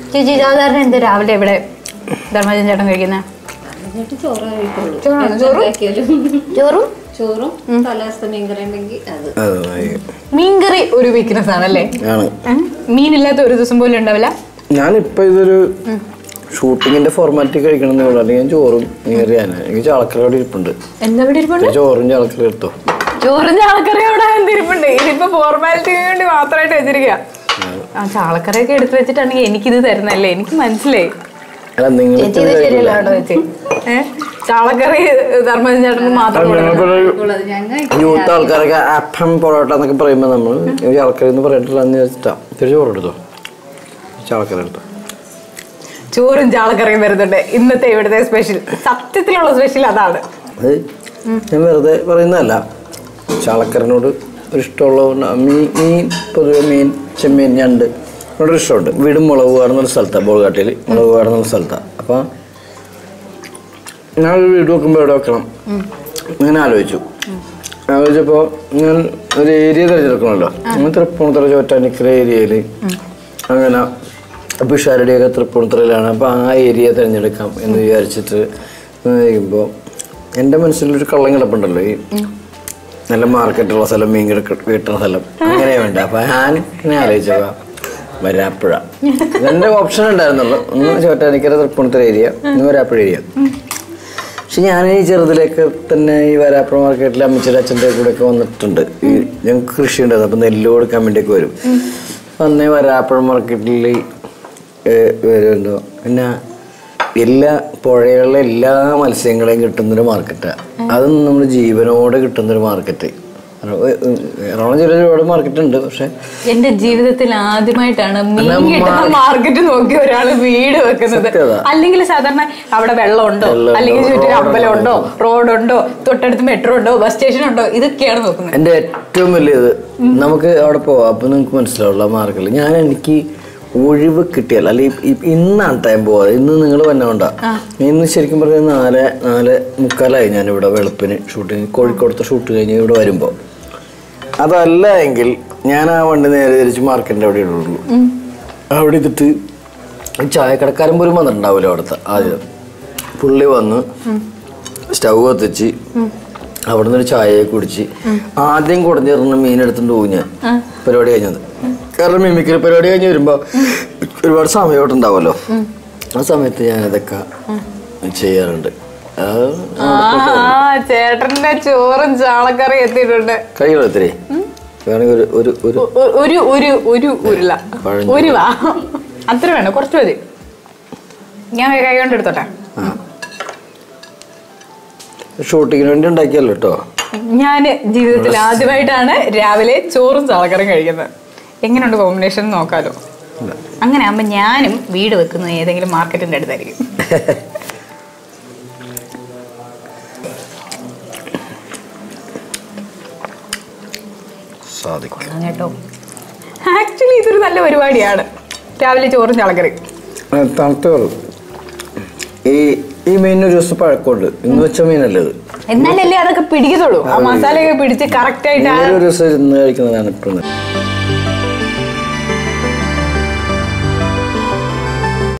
ചേച്ചി സാധാരണ എന്ത് രാവിലെ ഇവിടെ ധർമ്മജൻ ചേട്ടൻ കഴിക്കുന്നത് എന്നിട്ട് ചോറ് കഴിക്കുള്ളൂ ചോറാണോ? എന്ത് ചോറും? ഉണ്ടാക്കിയാലും ചോറും ചോറും തലേദിവസത്തെ മീൻകറി ഉണ്ടെങ്കിൽ അത് അത് മതി. മീൻകറി ഒരു വീക്ക്നെസ് ആണല്ലേ ആണ് ഉം. മീനില്ലാത്ത ഒരു ദിവസം പോലും ഉണ്ടാവില്ല ഞാനിപ്പോ ഇതൊരു ഷൂട്ടിങ്ങിന്റെ ഫോർമാലിറ്റി കഴിക്കണമെന്നേ ഉള്ളൂ അല്ലെങ്കിൽ ഞാൻ ചോറും മീറിയാണ് എനിക്ക് ചാളക്കറി അവിടെ ഇരിപ്പുണ്ട് എന്താ ഇവിടെ ഇരിപ്പുണ്ട് ഞാൻ ചോറും ചാളക്കറി എടുത്തോ ചോറും ചാളക്കറി അവിടെ എന്തിരിപ്പുണ്ട് ഇതിപ്പോ ഫോർമാലിറ്റിക്ക് വേണ്ടി മാത്രമായിട്ട് വെച്ചിരിക്കുക ആ ചാളക്കറിയൊക്കെ എടുത്തു വെച്ചിട്ടാണെങ്കിൽ എനിക്കിത് തരുന്നല്ലേ എനിക്ക് മനസ്സിലായി അല്ല നിങ്ങൾ ചേച്ചി ഇത് ശരിയല്ല കേട്ടോ ചേച്ചി ഏഹ് ചാളക്കറി ധർമ്മജൻ ചേട്ടന് മാത്രം കൊടുക്കണം. ഉള്ളത് ഞങ്ങൾ യൂത്ത് ആൾക്കാരൊക്കെ അപ്പം പൊറോട്ട എന്നൊക്കെ പറയുമ്പോൾ നമ്മൾ ചാളക്കറി എന്ന് പറഞ്ഞിട്ടില്ല എന്ന് വെച്ചിട്ടാ ഇത്തിരി ചോറ് എടുത്തോ ചാളക്കറി എടുത്തോ ചോറും ചാളക്കറിയും വരുന്നുണ്ട് ഇന്നത്തെ ഇവിടുത്തെ സ്പെഷ്യൽ സത്യത്തിലുള്ള സ്പെഷ്യൽ അതാണ് അത് ഞാൻ വെറുതെ പറയുന്നതല്ല ചാളക്കറിനോട് ഒരു ഇഷ്ടമുള്ള മീൻ മീൻ പൊതുവെ മീൻ ചെമ്മീൻ ഞണ്ട് ഇവിടെ ഒരു ഇഷ്ടമുണ്ട് വീട് മുളക് കാടുന്ന സ്ഥലത്താണ് ബോൾഗാട്ടിൽ മുളക് കാടുന്ന സ്ഥലത്താണ് അപ്പം ഞാൻ ഒരു വീട് വെക്കുമ്പോൾ എവിടെ വെക്കണം ഇങ്ങനെ ആലോചിച്ചു ആലോചിച്ചപ്പോൾ ഞാൻ ഒരു ഏരിയ തിരഞ്ഞെടുക്കണമല്ലോ അങ്ങനെ തൃപ്പൂണിത്തുറ ചോറ്റാനിക്കര ഏരിയയിൽ അങ്ങനെ പിഷാരുടെയൊക്കെ തൃപ്പൂണിത്തുറയിലാണ് അപ്പോൾ ആ ഏരിയ തിരഞ്ഞെടുക്കാം എന്ന് വിചാരിച്ചിട്ട് ഇരിക്കുമ്പോൾ എൻ്റെ മനസ്സിലൊരു കള്ളം കിടപ്പുണ്ടല്ലോ ഈ നല്ല മാർക്കറ്റുള്ള സ്ഥലം മീൻ കിടക്ക കിട്ടുന്ന സ്ഥലം അങ്ങനെ വേണ്ട അപ്പം ഞാൻ ഇങ്ങനെ ആലോചിച്ചപ്പോൾ വരാപ്പുഴ രണ്ട് ഓപ്ഷൻ ഉണ്ടായിരുന്നുള്ളൂ ഒന്ന് ചോറ്റാനിക്കര തൃപ്പൂണിത്തുറ ഏരിയ ഒന്ന് വരാപ്പുഴ ഏരിയ പക്ഷെ ഞാൻ ഈ ചെറുതിലേക്ക് തന്നെ ഈ വരാപ്പുറ മാർക്കറ്റിൽ അമ്മച്ചിയുടെ അച്ഛൻ്റെ കൂടെ ഒക്കെ വന്നിട്ടുണ്ട് ഈ ഞങ്ങൾക്ക് കൃഷി ഉണ്ടായിരുന്നു അപ്പം നെല്ല് കൊടുക്കാൻ വേണ്ടിയൊക്കെ വരും അന്നേ വരാപ്പുഴ മാർക്കറ്റിൽ വരുമല്ലോ പിന്നെ എല്ലാ പുഴകളിലെ എല്ലാ മത്സ്യങ്ങളെയും കിട്ടുന്നൊരു മാർക്കറ്റാണ് അതും നമ്മുടെ ജീവനോടെ കിട്ടുന്നൊരു മാർക്കറ്റ് എറണാകുളം ജില്ലയിൽ ഒരുപാട് മാർക്കറ്റ് ഉണ്ട് പക്ഷെ എന്റെ ജീവിതത്തിൽ ആദ്യമായിട്ടാണ് മീൻ കിട്ടുന്ന മാർക്കറ്റ് നോക്കി ഒരാള് വീട് വെക്കുന്നത് സത്യമാ. അല്ലെങ്കിൽ സാധാരണ അവിടെ വെള്ളമുണ്ടോ വെള്ളമുണ്ടോ, അല്ലെങ്കിൽ ചുറ്റും റോഡുണ്ടോ, അമ്പലമുണ്ടോ റോഡുണ്ടോ തൊട്ടടുത്ത് മെട്രോ ഉണ്ടോ ബസ് സ്റ്റേഷൻ ഉണ്ടോ ഇതൊക്കെയാണ് നോക്കുന്നത് എൻ്റെ ഏറ്റവും വലിയത് നമുക്ക് അവിടെ പോവാം അപ്പം നിങ്ങൾക്ക് മനസ്സിലാവുള്ള മാർക്കിൽ ഞാൻ എനിക്ക് ഒഴിവ് കിട്ടിയാൽ അല്ലെങ്കിൽ ഇന്നാണ് ടൈം പോവാതെ ഇന്ന് നിങ്ങൾ വന്നോണ്ട ഇന്ന് ശരിക്കും പറഞ്ഞാൽ നാല് നാല് മുക്കാലായി ഞാൻ ഇവിടെ വെളുപ്പിന് ഷൂട്ടിങ് കോഴിക്കോടത്തെ ഷൂട്ട് കഴിഞ്ഞ് ഇവിടെ വരുമ്പോൾ അതല്ല എങ്കിൽ ഞാൻ ആ വണ്ടി നേരെ തിരിച്ച് മാർക്കറ്റിൻ്റെ അവിടെ ഇടുള്ളൂ അവിടെ ഇതിട്ട് ചായക്കടക്കാരൻ പോലും വന്നിട്ടുണ്ടാവില്ല അവിടുത്തെ ആദ്യം പുള്ളി വന്ന് സ്റ്റൗ കത്തിച്ച് അവിടുന്ന് ഒരു ചായയെ കുടിച്ച് ആദ്യം കുടഞ്ഞിരുന്ന മീൻ എടുത്തുകൊണ്ട് പോകും ഞാൻ പരിപാടി കഴിഞ്ഞത് കാരണം മിമിക്രി പരിപാടി കഴിഞ്ഞ് വരുമ്പോൾ ഒരുപാട് സമയമായിട്ടുണ്ടാവുമല്ലോ ആ സമയത്ത് ഞാൻ ഇതൊക്കെ ചെയ്യാറുണ്ട് അത് ആ ചേട്ടന്റെ ചോറും ചാളക്കറി എത്തിയിട്ടുണ്ട് കഴിയണോ ഇത്തിരി വേണമെങ്കിൽ ഒരു ഒരു ഒരു ഒ- ഒരു ഒരു ഒരു ഉരുള പഴഞ്ചോറ്. ഒരു വാ അത്ര വേണ്ട കുറച്ച് മതി ഞാൻ കൈ കൊണ്ട് എടുത്തോട്ടെ ഷൂട്ടിങ്ങിന് വേണ്ടി ഉണ്ടാക്കിയല്ലോ കേട്ടോ ഞാൻ ജീവിതത്തിൽ ആദ്യമായിട്ടാണ് രാവിലെ ചോറും ചാളക്കറിയും കഴിക്കുന്നത് എങ്ങനെയുണ്ട് കോമ്പിനേഷൻ നോക്കാലോ അങ്ങനെ ആകുമ്പോൾ ഞാനും വീട് വെക്കുന്നത് ഏതെങ്കിലും മാർക്കറ്റിന്റെ അടുത്തായിരിക്കും സാധിക്കും കൊള്ളാം കേട്ടോ ആക്ച്വലി ഇതൊരു നല്ല പരിപാടിയാണ് രാവിലെ ചോറും ചാളക്കറി തണുത്ത വെള്ളം ഈ ഈ മീനിന് ഒരു ദിവസം പഴക്കമുണ്ട് ഇന്ന് വെച്ച മീനല്ലേ ഇത് എന്നാലല്ലേ അതൊക്കെ പിടിക്കത്തുള്ളൂ ആ മസാലയൊക്കെ പിടിച്ച് കറക്റ്റ് ആയിട്ട് ആ ഈ ഒരു ദിവസം ഇന്ന് കഴിക്കുന്നതാണ് ഇപ്പോഴും